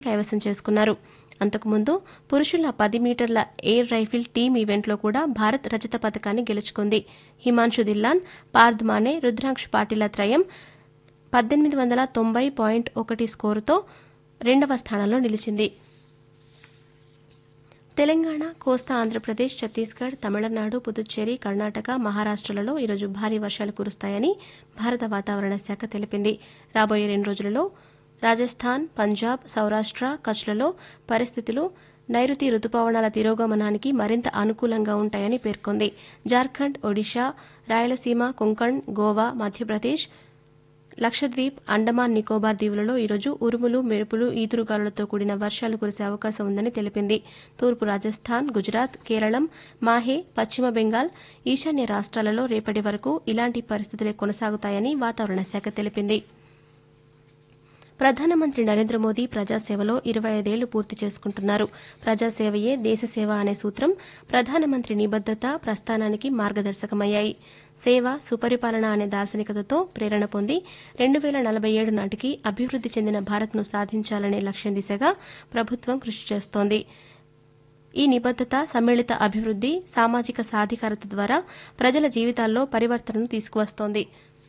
కైవసం చేసుకున్నారు అంతకుముందు పురుషుల పది మీటర్ల ఎయిర్ రైఫిల్ టీమ్ ఈవెంట్లో కూడా భారత్ రజత పథకాన్ని గెలుచుకుంది హిమాన్షు దిల్లాన్ పార్థ్ మానే రుద్రాంక్ష్ పాటిల త్రయం పద్దెనిమిది వందల తొంభై పాయింట్ ఒకటి స్కోరుతో రెండవ స్థానంలో నిలిచింది తెలంగాణ కోస్తా ఆంధ్రప్రదేశ్ ఛత్తీస్గఢ్ తమిళనాడు పుదుచ్చేరి కర్ణాటక మహారాష్టలలో ఈరోజు భారీ వర్షాలు కురుస్తాయని భారత వాతావరణ శాఖ తెలిపింది రాబోయే రెండు రోజులలో రాజస్థాన్ పంజాబ్ సౌరాష్ట్ర కచ్లలో పరిస్థితులు నైరుతి రుతుపవనాల తిరోగమనానికి మరింత అనుకూలంగా ఉంటాయని పేర్కొంది జార్ఖండ్ ఒడిషా రాయలసీమ కొంకణ్ గోవా మధ్యప్రదేశ్ లక్షద్వీప్ అండమాన్ నికోబార్ దీవులలో ఈరోజు ఉరుములు మెరుపులు ఈదురుగాలులతో కూడిన వర్షాలు కురిసే అవకాశం ఉందని తెలిపింది తూర్పు రాజస్థాన్ గుజరాత్ కేరళం మాహే పశ్చిమ బెంగాల్ ఈశాన్య రాష్ట్రాలలో రేపటి వరకు ఇలాంటి పరిస్థితులే కొనసాగుతాయని వాతావరణ శాఖ తెలిపింది ప్రధానమంత్రి నరేంద్ర మోదీ ప్రజాసేవలో ఇరవై ఐదేళ్లు పూర్తి చేసుకుంటున్నారు ప్రజాసేవయే దేశసేవ అనే సూత్రం ప్రధానమంత్రి నిబద్దత ప్రస్థానానికి మార్గదర్శకమయ్యాయి సేవ సుపరిపాలన అనే దార్శనికతతో ప్రేరణ పొంది రెండు వేల నలభై ఏడు నాటికి అభివృద్ది చెందిన భారత్ను సాధించాలనే లక్ష్యం దిశగా ప్రభుత్వం కృషి చేస్తోంది ఈ నిబద్దత సమ్మిళిత అభివృద్ది సామాజిక సాధికారత ద్వారా ప్రజల జీవితాల్లో పరివర్తనను తీసుకువస్తోంది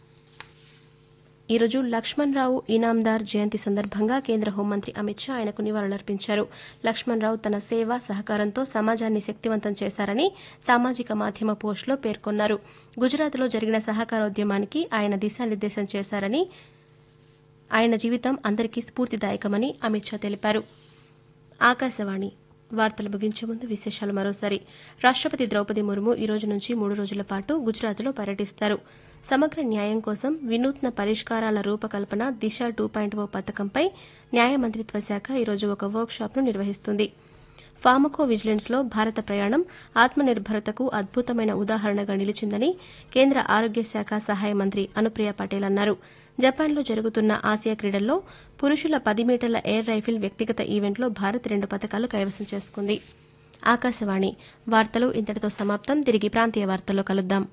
ఈరోజు లక్ష్మణ్ రావు ఇనాందార్ జయంతి సందర్భంగా కేంద్ర హోంమంత్రి అమిత్ షా ఆయనకు నివాళులర్పించారు లక్ష్మణ్ రావు తన సేవ సహకారంతో సమాజాన్ని శక్తివంతం చేశారని సామాజిక మాధ్యమ పోస్టులో పేర్కొన్నారు గుజరాత్లో జరిగిన సహకారోద్యమానికి ఆయన దిశానిర్దేశం చేశారని ఆయన జీవితం అందరికీ స్ఫూర్తిదాయకమని అమిత్ షా తెలిపారు ఆకాశవాణి వార్తలు ముగించే ముందు విశేషాలు మరోసారి రాష్టపతి ద్రౌపది ముర్ము ఈ రోజు నుంచి మూడు రోజుల పాటు గుజరాత్లో పర్యటిస్తారు సమగ్ర న్యాయం కోసం వినూత్న పరిష్కారాల రూపకల్పన దిశ టూ పాయింట్ ఓ పథకంపై న్యాయ మంత్రిత్వ శాఖ ఈరోజు ఒక వర్క్ షాప్ను నిర్వహిస్తుంది ఫార్మకో విజిలెన్స్లో భారత ప్రయాణం ఆత్మనిర్భరతకు అద్భుతమైన ఉదాహరణగా నిలిచిందని కేంద్ర ఆరోగ్య శాఖ సహాయ మంత్రి అనుప్రియ పటేల్ అన్నారు జపాన్లో జరుగుతున్న ఆసియా క్రీడల్లో పురుషుల పది మీటర్ల ఎయిర్ రైఫిల్ వ్యక్తిగత ఈవెంట్లో భారత్ రెండు పథకాలు కైవసం చేసుకుంది ఆకాశవాణి వార్తలు ఇంతటితో సమాప్తం తిరిగి ప్రాంతీయ వార్తల్లో కలుద్దాం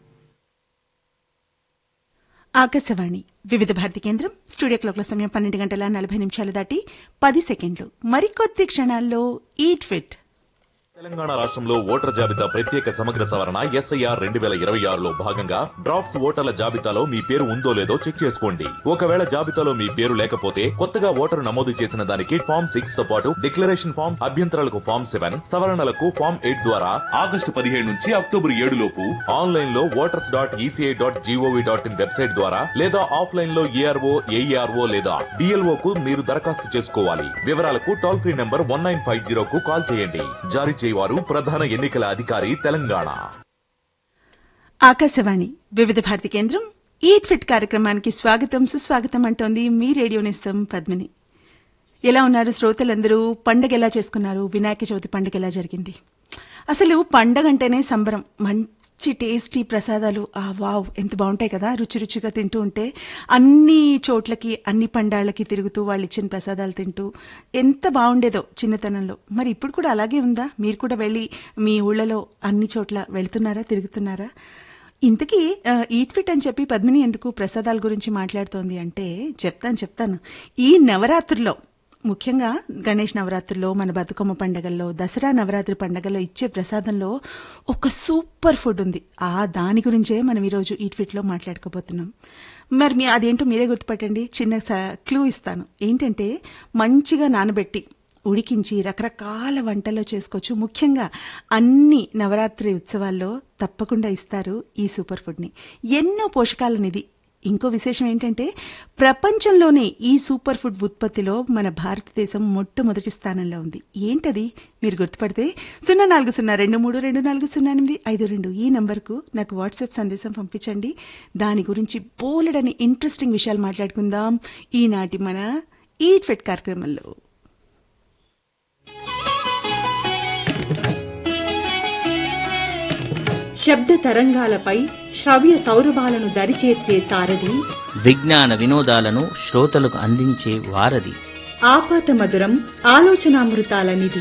ఆకాశవాణి వివిధ భారతి కేంద్రం స్టూడియో క్లాక్ల సమయం పన్నెండు గంటల నలభై నిమిషాలు దాటి పది సెకండ్లు మరికొద్ది క్షణాల్లో ఈట్ ఫిట్ తెలంగాణ రాష్ట్రంలో ఓటర్ జాబితా ప్రత్యేక సమగ్ర సవరణ ఎస్ఐఆర్ రెండు వేల ఇరవై ఆరులో భాగంగా డ్రాఫ్ట్స్ ఓటర్ల జాబితాలో మీ పేరు ఉందో లేదో చెక్ చేసుకోండి ఒకవేళ జాబితాలో మీ పేరు లేకపోతే కొత్తగా ఓటరు నమోదు చేసిన దానికి ఫామ్ సిక్స్ తో పాటు డిక్లరేషన్ ఫామ్ అభ్యంతరాలకు ఫామ్ సెవెన్ సవరణలకు ఫామ్ ఎయిట్ ద్వారా ఆగస్టు పదిహేడు నుంచి అక్టోబర్ ఏడు లోపు ఆన్లైన్ లో voters dot ECI dot G O V dot in website ద్వారా లేదా ఆఫ్లైన్ లో ఏఆర్ఓ ఏఈఆర్ఓ లేదా డిఎల్ఓ కు మీరు దరఖాస్తు చేసుకోవాలి వివరాలకు toll free number one nine five zero కు కాల్ చేయండి జారీ చేయవారు ప్రధాన ఎన్నికల అధికారి తెలంగాణ ఆకాశవాణి వివిధ భారతి కేంద్రం ఈట్ ఫిట్ కార్యక్రమానికి స్వాగతం సుస్వాగతం అంటోంది మీ రేడియో నిస్తం పద్మిని ఎలా ఉన్నారు శ్రోతలందరూ పండగ ఎలా చేసుకున్నారు వినాయక చవితి పండగ ఎలా జరిగింది అసలు పండగ అంటేనే సంబరం మంచి టేస్టీ ప్రసాదాలు ఆ వావ్ ఎంత బాగుంటాయి కదా రుచి రుచిగా తింటూ ఉంటే అన్ని చోట్లకి అన్ని పండాళ్ళకి తిరుగుతూ వాళ్ళు ఇచ్చిన ప్రసాదాలు తింటూ ఎంత బాగుండేదో చిన్నతనంలో మరి ఇప్పుడు కూడా అలాగే ఉందా మీరు కూడా వెళ్ళి మీ ఊళ్ళలో అన్ని చోట్ల వెళ్తున్నారా తిరుగుతున్నారా ఇంతకీ ఆ, ఈట్ ఫిట్ అని చెప్పి పద్మిని ఎందుకు ప్రసాదాల గురించి మాట్లాడుతోంది అంటే చెప్తాను చెప్తాను ఈ నవరాత్రుల్లో ముఖ్యంగా గణేష్ నవరాత్రుల్లో మన బతుకమ్మ పండగల్లో దసరా నవరాత్రి పండగల్లో ఇచ్చే ప్రసాదంలో ఒక సూపర్ ఫుడ్ ఉంది ఆ దాని గురించే మనం ఈరోజు ఈట్ ఫిట్లో మాట్లాడుకోబోతున్నాం మరి మీ అదేంటో మీరే గుర్తుపట్టండి చిన్న క్లూ ఇస్తాను ఏంటంటే మంచిగా నానబెట్టి ఉడికించి రకరకాల వంటల్లో చేసుకోవచ్చు ముఖ్యంగా అన్ని నవరాత్రి ఉత్సవాల్లో తప్పకుండా ఇస్తారు ఈ సూపర్ ఫుడ్ని ఎన్నో పోషకాలనిది ఇంకో విశేషం ఏంటంటే ప్రపంచంలోనే ఈ సూపర్ ఫుడ్ ఉత్పత్తిలో మన భారతదేశం మొట్టమొదటి స్థానంలో ఉంది ఏంటది మీరు గుర్తుపడితే సున్నా నాలుగు సున్నా రెండు మూడు రెండు నాలుగు సున్నా ఎనిమిది ఐదు రెండు ఈ నంబర్కు నాకు వాట్సాప్ సందేశం పంపించండి దాని గురించి బోలెడని ఇంట్రెస్టింగ్ విషయాలు మాట్లాడుకుందాం ఈనాటి మన ఈట్ ఫిట్ కార్యక్రమంలో శబ్ద తరంగాలపై శ్రవ్య సౌరభాలను దరిచేర్చే సారథి విజ్ఞాన వినోదాలను శ్రోతలకు అందించే వారధి ఆపాత మధురం ఆలోచనామృతాల నిధి